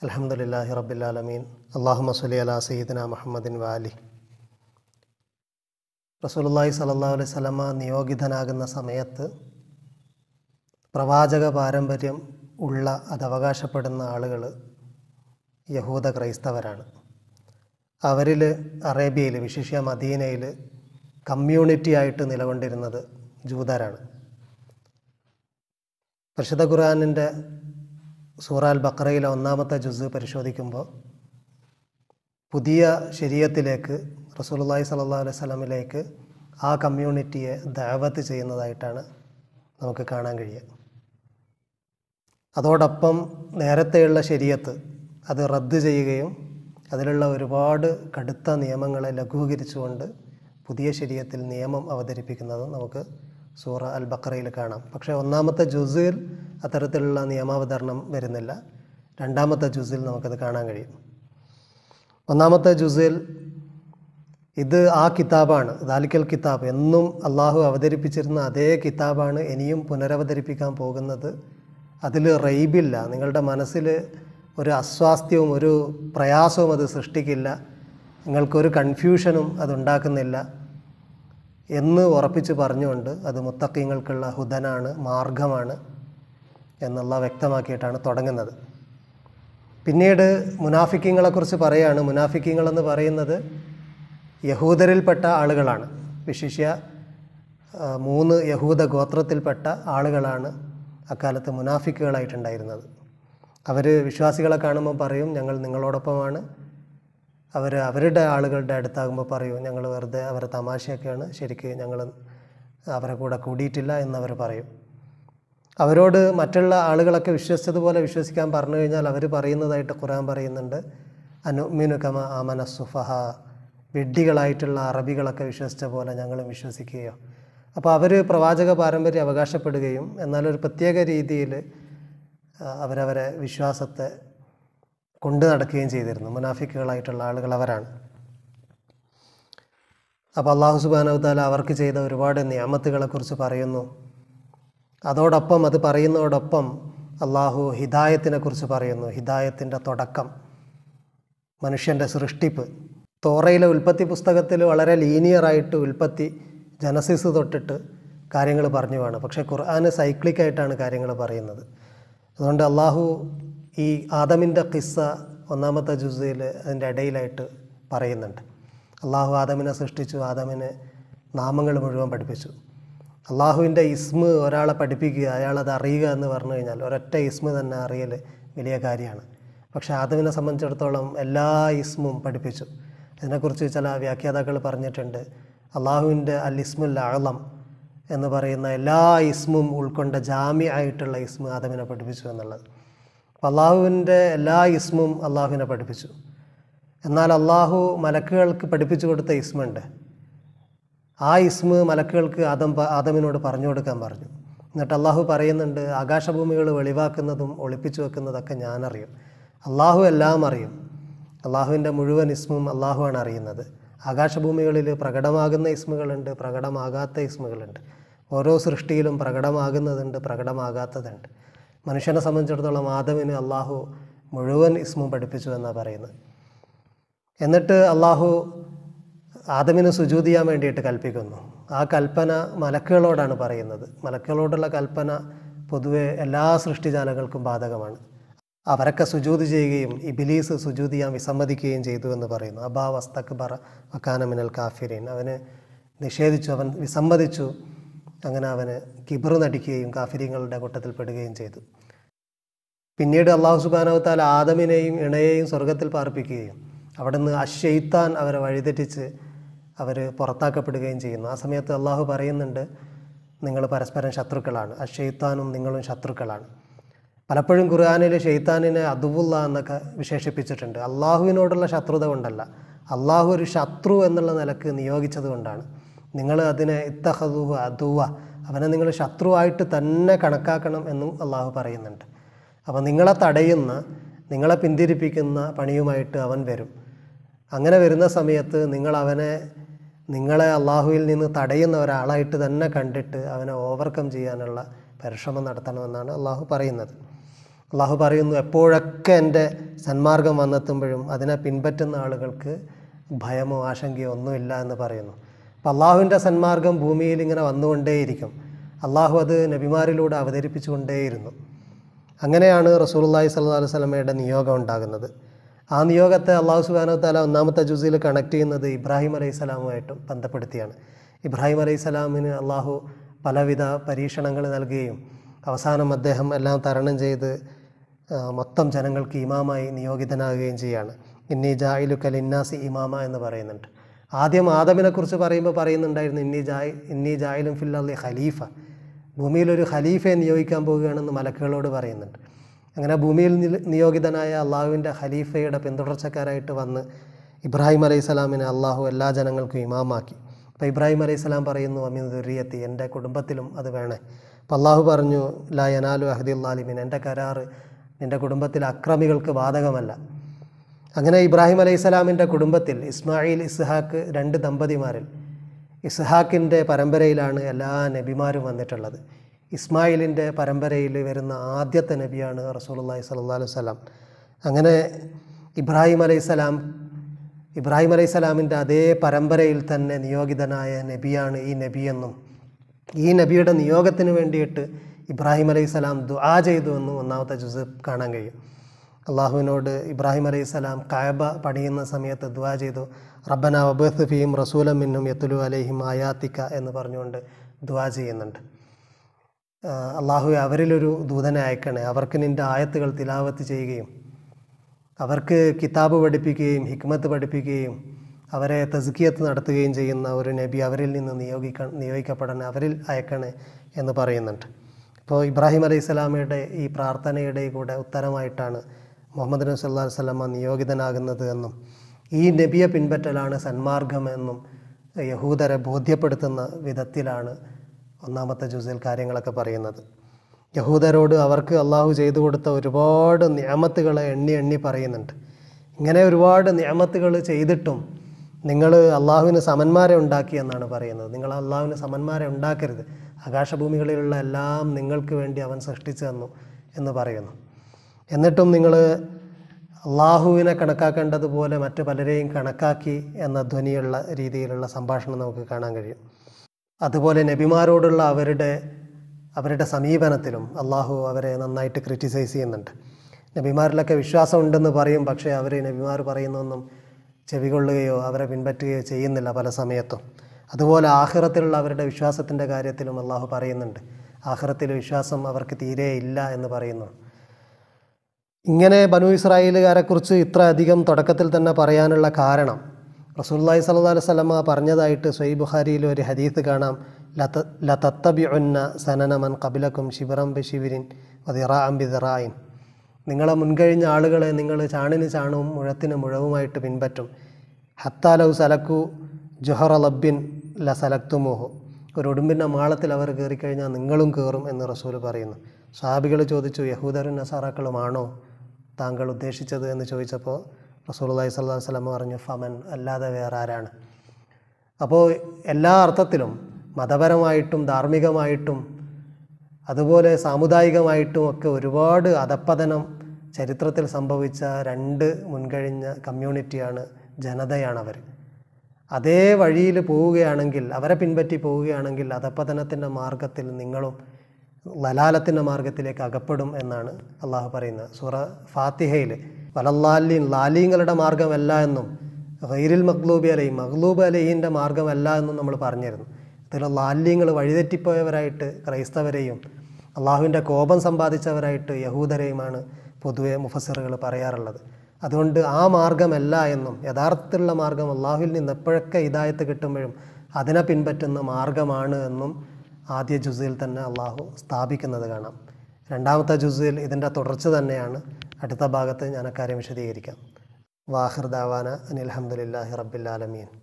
അലഹമുല്ലാഹി റബ്ബിലാലമീൻ അള്ളാഹു സല്ലി അലാ സയ്യിദന മുഹമ്മദിൻ വാലി റസൂലുള്ളാഹി സല്ലല്ലാഹു അലൈഹി സ്വലമ നിയോഗിതനാകുന്ന സമയത്ത് പ്രവാചക പാരമ്പര്യം ഉള്ള അത് അവകാശപ്പെടുന്ന ആളുകൾ യഹൂദ ക്രൈസ്തവരാണ് അവരിൽ അറേബ്യയിൽ വിശിഷ്യ മദീനയിൽ കമ്മ്യൂണിറ്റി ആയിട്ട് നിലകൊണ്ടിരുന്നത് ജൂതരാണ് പരിശുദ്ധ ഖുർആാനിൻ്റെ സൂറ അൽ ബക്രയിലെ ഒന്നാമത്തെ ജുസ് പരിശോധിക്കുമ്പോൾ പുതിയ ശരീരത്തിലേക്ക് റസൂലുള്ളാഹി സ്വല്ലല്ലാഹു അലൈഹി വസല്ലമിലേക്ക് ആ കമ്മ്യൂണിറ്റിയെ ദഅവത്ത് ചെയ്യുന്നതായിട്ടാണ് നമുക്ക് കാണാൻ കഴിയുക അതോടൊപ്പം നേരത്തെയുള്ള ശരീരത്ത് അത് റദ്ദ് ചെയ്യുകയും അതിലുള്ള ഒരുപാട് കടുത്ത നിയമങ്ങളെ ലഘൂകരിച്ചുകൊണ്ട് പുതിയ ശരീരത്തിൽ നിയമം അവതരിപ്പിക്കുന്നതും നമുക്ക് സൂറ അൽ ബക്രയിൽ കാണാം പക്ഷേ ഒന്നാമത്തെ ജുസിൽ അത്തരത്തിലുള്ള നിയമാവതരണം വരുന്നില്ല രണ്ടാമത്തെ ജുസിൽ നമുക്കത് കാണാൻ കഴിയും ഒന്നാമത്തെ ജുസിൽ ഇത് ആ കിതാബാണ് ദാലിക്കൽ കിതാബ് എന്നും അള്ളാഹു അവതരിപ്പിച്ചിരുന്ന അതേ കിതാബാണ് ഇനിയും പുനരവതരിപ്പിക്കാൻ പോകുന്നത് അതിൽ റൈബില്ല നിങ്ങളുടെ മനസ്സിൽ ഒരു അസ്വാസ്ഥ്യവും ഒരു പ്രയാസവും അത് സൃഷ്ടിക്കില്ല നിങ്ങൾക്കൊരു കൺഫ്യൂഷനും അതുണ്ടാക്കുന്നില്ല എന്ന് ഉറപ്പിച്ച് പറഞ്ഞുകൊണ്ട് അത് മുത്തക്കിങ്ങൾക്കുള്ള ഹുദനാണ് മാർഗമാണ് എന്നുള്ള വ്യക്തമാക്കിയിട്ടാണ് തുടങ്ങുന്നത് പിന്നീട് മുനാഫിക്കിങ്ങളെക്കുറിച്ച് പറയുകയാണ് മുനാഫിക്കിങ്ങളെന്ന് പറയുന്നത് യഹൂദരിൽപ്പെട്ട ആളുകളാണ് വിശിഷ്യ ആ, മൂന്ന് യഹൂദ ഗോത്രത്തിൽപ്പെട്ട ആളുകളാണ് അക്കാലത്ത് മുനാഫിക്കുകളായിട്ടുണ്ടായിരുന്നത് അവർ വിശ്വാസികളെ കാണുമ്പോൾ പറയും ഞങ്ങൾ നിങ്ങളോടൊപ്പമാണ് അവർ അവരുടെ ആളുകളുടെ അടുത്താകുമ്പോൾ പറയും ഞങ്ങൾ വെറുതെ അവരെ തമാശയൊക്കെയാണ് ശരിക്ക് ഞങ്ങൾ അവരെ കൂടെ കൂടിയിട്ടില്ല എന്നവർ പറയും അവരോട് മറ്റുള്ള ആളുകളൊക്കെ വിശ്വസിച്ചതുപോലെ വിശ്വസിക്കാൻ പറഞ്ഞു കഴിഞ്ഞാൽ അവർ പറയുന്നതായിട്ട് ഖുറാൻ പറയുന്നുണ്ട് അനുമിനു കമ ആമന സുഫഹ വിഡ്ഢികളായിട്ടുള്ള അറബികളൊക്കെ വിശ്വസിച്ച പോലെ ഞങ്ങളും വിശ്വസിക്കുകയോ അപ്പോൾ അവർ പ്രവാചക പാരമ്പര്യം അവകാശപ്പെടുകയും എന്നാൽ ഒരു പ്രത്യേക രീതിയിൽ ആ, അവരവരെ വിശ്വാസത്തെ കൊണ്ടു നടക്കുകയും ചെയ്തിരുന്നു മുനാഫിക്കുകളായിട്ടുള്ള ആളുകൾ അവരാണ് അപ്പോൾ അള്ളാഹു സുബാനവത്താല അവർക്ക് ചെയ്ത ഒരുപാട് നിയമത്തുകളെക്കുറിച്ച് പറയുന്നു അതോടൊപ്പം അത് പറയുന്നതോടൊപ്പം അള്ളാഹു ഹിദായത്തിനെ കുറിച്ച് പറയുന്നു ഹിദായത്തിൻ്റെ തുടക്കം മനുഷ്യൻ്റെ സൃഷ്ടിപ്പ് തോറയിലെ ഉൽപ്പത്തി പുസ്തകത്തിൽ വളരെ ലീനിയറായിട്ട് ഉൽപ്പത്തി ജനസിസ് തൊട്ടിട്ട് കാര്യങ്ങൾ പറഞ്ഞു വേണം പക്ഷേ ഖുർആന് സൈക്ലിക്കായിട്ടാണ് കാര്യങ്ങൾ പറയുന്നത് അതുകൊണ്ട് അള്ളാഹു ഈ ആദമിൻ്റെ കിസ്സ ഒന്നാമത്തെ ജുസയിൽ അതിൻ്റെ ഇടയിലായിട്ട് പറയുന്നുണ്ട് അള്ളാഹു ആദമിനെ സൃഷ്ടിച്ചു ആദമിന് നാമങ്ങൾ മുഴുവൻ പഠിപ്പിച്ചു അള്ളാഹുവിൻ്റെ ഇസ്മ് ഒരാളെ പഠിപ്പിക്കുക അയാളത് അറിയുക എന്ന് പറഞ്ഞു കഴിഞ്ഞാൽ ഒരൊറ്റ ഇസ്മ് തന്നെ അറിയൽ വലിയ കാര്യമാണ് പക്ഷേ ആദമിനെ സംബന്ധിച്ചിടത്തോളം എല്ലാ ഇസ്മും പഠിപ്പിച്ചു ഇതിനെക്കുറിച്ച് ചില വ്യാഖ്യാതാക്കൾ പറഞ്ഞിട്ടുണ്ട് അള്ളാഹുവിൻ്റെ അൽ ഇസ്മുൽ അളം എന്ന് പറയുന്ന എല്ലാ ഇസ്മും ഉൾക്കൊണ്ട ജാമ്യ ആയിട്ടുള്ള ഇസ്മ ആദമിനെ പഠിപ്പിച്ചു എന്നുള്ളത് അപ്പോൾ അള്ളാഹുവിൻ്റെ എല്ലാ ഇസ്മും അള്ളാഹുവിനെ പഠിപ്പിച്ചു എന്നാൽ അള്ളാഹു മലക്കുകൾക്ക് പഠിപ്പിച്ചു കൊടുത്ത ഇസ്മുണ്ട് ആ ഇസ്മ് മലക്കുകൾക്ക് ആദം പ- ആദമിനോട് പറഞ്ഞു കൊടുക്കാൻ പറഞ്ഞു എന്നിട്ട് അള്ളാഹു പറയുന്നുണ്ട് ആകാശഭൂമികൾ വെളിവാക്കുന്നതും ഒളിപ്പിച്ചു വെക്കുന്നതൊക്കെ ഞാനറിയും അള്ളാഹു എല്ലാം അറിയും അള്ളാഹുവിൻ്റെ മുഴുവൻ ഇസ്മും അള്ളാഹുവാണ് അറിയുന്നത് ആകാശഭൂമികളിൽ പ്രകടമാകുന്ന ഇസ്മുകളുണ്ട് പ്രകടമാകാത്ത ഇസ്മുകളുണ്ട് ഓരോ സൃഷ്ടിയിലും പ്രകടമാകുന്നതുണ്ട് പ്രകടമാകാത്തതുണ്ട് മനുഷ്യനെ സംബന്ധിച്ചിടത്തോളം ആദമിന് അള്ളാഹു മുഴുവൻ ഇസ്മും പഠിപ്പിച്ചു എന്നാണ് പറയുന്നത് എന്നിട്ട് അള്ളാഹു ആദമിന് സുജൂത് ചെയ്യാൻ വേണ്ടിയിട്ട് കൽപ്പിക്കുന്നു ആ കൽപ്പന മലക്കുകളോടാണ് പറയുന്നത് മലക്കുകളോടുള്ള കൽപ്പന പൊതുവെ എല്ലാ സൃഷ്ടിജാലങ്ങൾക്കും ബാധകമാണ് അവരൊക്കെ സുജൂത് ചെയ്യുകയും ഇബിലീസ് സുജൂത് ചെയ്യാൻ വിസമ്മതിക്കുകയും ചെയ്തു എന്ന് പറയുന്നു അബാ വസ്തക് ബറ വക്കാനമിനൽ കാഫിരീൻ അവന് നിഷേധിച്ചു അവൻ വിസമ്മതിച്ചു അങ്ങനെ അവന് കിബറ് നടിക്കുകയും കാഫിര്യങ്ങളുടെ കൂട്ടത്തിൽ പെടുകയും ചെയ്തു പിന്നീട് അള്ളാഹു സുബാനവത്താൽ ആദമിനെയും ഇണയെയും സ്വർഗത്തിൽ പാർപ്പിക്കുകയും അവിടുന്ന് അഷെയ്ത്താൻ അവരെ വഴിതെറ്റിച്ച് അവർ പുറത്താക്കപ്പെടുകയും ചെയ്യുന്നു ആ സമയത്ത് അള്ളാഹു പറയുന്നുണ്ട് നിങ്ങൾ പരസ്പരം ശത്രുക്കളാണ് അഷെയ്ത്താനും നിങ്ങളും ശത്രുക്കളാണ് പലപ്പോഴും ഖുർആാനിൽ ഷെയ്ത്താനിനെ അതുവുള്ള എന്നൊക്കെ വിശേഷിപ്പിച്ചിട്ടുണ്ട് അള്ളാഹുവിനോടുള്ള ശത്രുത കൊണ്ടല്ല അള്ളാഹു ഒരു ശത്രു എന്നുള്ള നിലക്ക് നിയോഗിച്ചത് കൊണ്ടാണ് നിങ്ങൾ അതിനെ ഇത്തഹദുഹു അതുവ അവനെ നിങ്ങൾ ശത്രുവായിട്ട് തന്നെ കണക്കാക്കണം എന്നും അള്ളാഹു പറയുന്നുണ്ട് അപ്പോൾ നിങ്ങളെ തടയുന്ന നിങ്ങളെ പിന്തിരിപ്പിക്കുന്ന പണിയുമായിട്ട് അവൻ വരും അങ്ങനെ വരുന്ന സമയത്ത് നിങ്ങൾ അവനെ നിങ്ങളെ അള്ളാഹുവിൽ നിന്ന് തടയുന്ന ഒരാളായിട്ട് തന്നെ കണ്ടിട്ട് അവനെ ഓവർകം ചെയ്യാനുള്ള പരിശ്രമം നടത്തണമെന്നാണ് അള്ളാഹു പറയുന്നത് അള്ളാഹു പറയുന്നു എപ്പോഴൊക്കെ എൻ്റെ സന്മാർഗം വന്നെത്തുമ്പോഴും അതിനെ പിൻപറ്റുന്ന ആളുകൾക്ക് ഭയമോ ആശങ്കയോ ഒന്നുമില്ല എന്ന് പറയുന്നു അപ്പം അള്ളാഹുവിൻ്റെ സന്മാർഗം ഭൂമിയിൽ ഇങ്ങനെ വന്നുകൊണ്ടേയിരിക്കും അള്ളാഹു അത് നബിമാരിലൂടെ അവതരിപ്പിച്ചുകൊണ്ടേയിരുന്നു അങ്ങനെയാണ് റസൂലുള്ളാഹി സ്വല്ലല്ലാഹു അലൈഹി വസല്ലമയുടെ നിയോഗം ഉണ്ടാകുന്നത് ആ നിയോഗത്തെ അള്ളാഹു സുബാനോ താല ഒന്നാമത്തെ ജുസിൽ കണക്ട് ചെയ്യുന്നത് ഇബ്രാഹിം അലൈഹി സ്വലാമുമായിട്ട് ബന്ധപ്പെടുത്തിയാണ് ഇബ്രാഹിം അലൈഹി സ്വലാമിന് അള്ളാഹു പലവിധ പരീക്ഷണങ്ങൾ നൽകുകയും അവസാനം അദ്ദേഹം എല്ലാം തരണം ചെയ്ത് ആ, മൊത്തം ജനങ്ങൾക്ക് ഇമാമായി നിയോഗിതനാകുകയും ചെയ്യാണ് ഇന്നി ജായിലു കലിന്നാസി ഇമാമ എന്ന് പറയുന്നുണ്ട് ആദ്യം ആദമിനെക്കുറിച്ച് പറയുമ്പോൾ പറയുന്നുണ്ടായിരുന്നു ഇന്നി ജായ് ഇന്നി ജായിലും ഫില്ലി ഖലീഫ ഭൂമിയിലൊരു ഖലീഫയെ നിയോഗിക്കാൻ പോവുകയാണെന്ന് മലക്കുകളോട് പറയുന്നുണ്ട് അങ്ങനെ ഭൂമിയിൽ നില- നിയോഗിതനായ അള്ളാഹുവിൻ്റെ ഖലീഫയുടെ പിന്തുടർച്ചക്കാരായിട്ട് വന്ന് ഇബ്രാഹിം അലൈഹി സ്വലാമിനെ അള്ളാഹു എല്ലാ ജനങ്ങൾക്കും ഇമാമാക്കി അപ്പോൾ ഇബ്രാഹിം അലൈഹി സ്വലാം പറയുന്നു അമീൻ ദുരിയത്തി എൻ്റെ കുടുംബത്തിലും അത് വേണേ അപ്പോൾ അള്ളാഹു പറഞ്ഞു ലാ യനാലു അഹദിയുല്ലാലിമിൻ എൻ്റെ കരാറ് നിൻ്റെ കുടുംബത്തിലെ അക്രമികൾക്ക് ബാധകമല്ല അങ്ങനെ ഇബ്രാഹിം അലൈഹി സ്വലാമിൻ്റെ കുടുംബത്തിൽ ഇസ്മായിൽ ഇസ്ഹാക്ക് രണ്ട് ദമ്പതിമാരിൽ ഇസ്ഹാക്കിൻ്റെ പരമ്പരയിലാണ് എല്ലാ നബിമാരും വന്നിട്ടുള്ളത് ഇസ്മായിലിൻ്റെ പരമ്പരയിൽ വരുന്ന ആദ്യത്തെ നബിയാണ് റസൂലുള്ളാഹി സ്വല്ലല്ലാഹു അലൈഹി വസല്ലം അങ്ങനെ ഇബ്രാഹിം അലൈഹി സ്വലാം ഇബ്രാഹിം അലൈഹി സ്വലാമിൻ്റെ അതേ പരമ്പരയിൽ തന്നെ നിയോഗിതനായ നബിയാണ് ഈ നബിയെന്നും ഈ നബിയുടെ നിയോഗത്തിന് വേണ്ടിയിട്ട് ഇബ്രാഹിം അലൈഹി സ്വലാം ദുആ ചെയ്തു എന്നും ഒന്നാമത്തെ ജുസ് കാണാൻ കഴിയും അള്ളാഹുവിനോട് ഇബ്രാഹിം അലൈഹി സ്വലാം കായബ പണിയുന്ന സമയത്ത് ദുആ ചെയ്തു റബ്ബന വബത്ത് ഫീം റസൂലം മിന്നും യത്തുലു അലൈഹിം ആയാത്തിക്ക എന്ന് പറഞ്ഞുകൊണ്ട് ദുആ ചെയ്യുന്നുണ്ട് ആഹ് അള്ളാഹുവെ അവരിലൊരു ദൂതനെ അയക്കണേ അവർക്ക് നിൻ്റെ ആയത്തുകൾ തിലാവത്ത് ചെയ്യുകയും അവർക്ക് കിതാബ് പഠിപ്പിക്കുകയും ഹിക്മത്ത് പഠിപ്പിക്കുകയും അവരെ തസ്കിയത്ത് നടത്തുകയും ചെയ്യുന്ന ഒരു നബി അവരിൽ നിന്ന് നിയോഗിക്ക നിയോഗിക്കപ്പെടണേ അവരിൽ അയക്കണേ എന്ന് പറയുന്നുണ്ട് ഇപ്പോൾ ഇബ്രാഹിം അലൈഹി സ്വലാമയുടെ ഈ പ്രാർത്ഥനയുടെ കൂടെ ഉത്തരമായിട്ടാണ് മുഹമ്മദ് നബി സല്ലല്ലാഹു അലൈഹി വസല്ലമ നിയോഗിതനാകുന്നത് എന്നും ഈ നബിയെ പിൻപറ്റലാണ് സന്മാർഗമെന്നും യഹൂദരെ ബോധ്യപ്പെടുത്തുന്ന വിധത്തിലാണ് ഒന്നാമത്തെ ജുസിൽ കാര്യങ്ങളൊക്കെ പറയുന്നത് യഹൂദരോട് അവർക്ക് അള്ളാഹു ചെയ്തു കൊടുത്ത ഒരുപാട് നിയമത്തുകളെ എണ്ണി എണ്ണി പറയുന്നുണ്ട് ഇങ്ങനെ ഒരുപാട് നിയമത്തുകൾ ചെയ്തിട്ടും നിങ്ങൾ അള്ളാഹുവിന് സമന്മാരെ ഉണ്ടാക്കി എന്നാണ് പറയുന്നത് നിങ്ങൾ അള്ളാഹുവിന് സമന്മാരെ ഉണ്ടാക്കരുത് ആകാശഭൂമികളിലുള്ള എല്ലാം നിങ്ങൾക്ക് വേണ്ടി അവൻ സൃഷ്ടിച്ചു തന്നു എന്ന് പറയുന്നു എന്നിട്ടും നിങ്ങൾ അള്ളാഹുവിനെ കണക്കാക്കേണ്ടതുപോലെ മറ്റ് പലരെയും കണക്കാക്കി എന്ന ധ്വനിയുള്ള രീതിയിലുള്ള സംഭാഷണം നമുക്ക് കാണാൻ കഴിയും അതുപോലെ നബിമാരോടുള്ള അവരുടെ അവരുടെ സമീപനത്തിലും അള്ളാഹു അവരെ നന്നായിട്ട് ക്രിറ്റിസൈസ് ചെയ്യുന്നുണ്ട് നബിമാരിലൊക്കെ വിശ്വാസം ഉണ്ടെന്ന് പറയും പക്ഷേ അവർ നബിമാർ പറയുന്നൊന്നും ചെവികൊള്ളുകയോ അവരെ പിൻപറ്റുകയോ ചെയ്യുന്നില്ല പല സമയത്തും അതുപോലെ ആഹ്റത്തിലുള്ള അവരുടെ വിശ്വാസത്തിൻ്റെ കാര്യത്തിലും അള്ളാഹു പറയുന്നുണ്ട് ആഹ്റത്തിൽ വിശ്വാസം അവർക്ക് തീരെ ഇല്ല എന്ന് പറയുന്നു ഇങ്ങനെ ബനു ഇസ്രായേലുകാരെക്കുറിച്ച് ഇത്ര അധികം തുടക്കത്തിൽ തന്നെ പറയാനുള്ള കാരണം റസൂല്ലായി സല്ലു അലൈഹി സ്വലമ പറഞ്ഞതായിട്ട് സൊയ് ബുഖാരിയിൽ ഒരു ഹദീസ് കാണാം ലത ലതത്തബി ഒന്ന സനനമൻ കപിലക്കും ശിവറം ബി ശിവിരിൻ വതിറാം ബിതിറായിൻ നിങ്ങളെ മുൻകഴിഞ്ഞ ആളുകളെ നിങ്ങൾ ചാണിന് ചാണും മുഴത്തിന് മുഴവുമായിട്ട് പിൻപറ്റും ഹത്താലൗ സലക്കു ജൊഹറ ലബ്ബിൻ ല സലക്തുമോഹു ഒരു ഉടുമ്പിൻ്റെ മാളത്തിൽ അവർ കയറിക്കഴിഞ്ഞാൽ നിങ്ങളും കയറും എന്ന് റസൂൽ പറയുന്നു സാബികൾ ചോദിച്ചു യഹൂദരും നസാറാക്കളുമാണോ താങ്കൾ ഉദ്ദേശിച്ചത് എന്ന് ചോദിച്ചപ്പോൾ റസൂൽ അള്ളഹി സ്വല്ലാ വസ്ലമ പറഞ്ഞു ഫമൻ അല്ലാതെ വേറെ ആരാണ് അപ്പോൾ എല്ലാ അർത്ഥത്തിലും മതപരമായിട്ടും ധാർമ്മികമായിട്ടും അതുപോലെ സാമുദായികമായിട്ടും ഒക്കെ ഒരുപാട് അധപ്പതനം ചരിത്രത്തിൽ സംഭവിച്ച രണ്ട് മുൻകഴിഞ്ഞ കമ്മ്യൂണിറ്റിയാണ് ജനതയാണ് അവർ അതേ വഴിയിൽ പോവുകയാണെങ്കിൽ അവരെ പിൻപറ്റി പോവുകയാണെങ്കിൽ അധപ്പതനത്തിൻ്റെ മാർഗത്തിൽ നിങ്ങളും ലലാലത്തിൻ്റെ മാർഗത്തിലേക്ക് അകപ്പെടും എന്നാണ് അള്ളാഹു പറയുന്നത് സൂറ ഫാത്തിഹയിൽ വലല്ലാലീൻ ലാലീങ്ങളുടെ മാർഗമല്ല എന്നും ഗൈരിൽ മഖ്ലൂബി അലൈഹി മഖ്ലൂബ് അലൈഹിൻ്റെ മാർഗമല്ല എന്നും നമ്മൾ പറഞ്ഞിരുന്നു ഇതിൽ ലാല്യങ്ങൾ വഴിതെറ്റിപ്പോയവരായിട്ട് ക്രൈസ്തവരെയും അള്ളാഹുവിൻ്റെ കോപം സമ്പാദിച്ചവരായിട്ട് യഹൂദരെയുമാണ് പൊതുവെ മുഫസറുകൾ പറയാറുള്ളത് അതുകൊണ്ട് ആ മാർഗമല്ല എന്നും യഥാർത്ഥത്തിലുള്ള മാർഗം അള്ളാഹുവിൽ നിന്ന് എപ്പോഴൊക്കെ ഹിദായത്ത് കിട്ടുമ്പോഴും അതിനെ പിൻപറ്റുന്ന മാർഗമാണ് എന്നും ആദ്യ ജുസിൽ തന്നെ അള്ളാഹു സ്ഥാപിക്കുന്നത് കാണാം രണ്ടാമത്തെ ജുസിൽ ഇതിൻ്റെ തുടർച്ച തന്നെയാണ് അടുത്ത ഭാഗത്ത് ഞാൻ അക്കാര്യം വിശദീകരിക്കാം വാഹിർ ദാവാന അനിൽ അഹമ്മദില്ലാഹി റബ്ബിൽ ആലമീൻ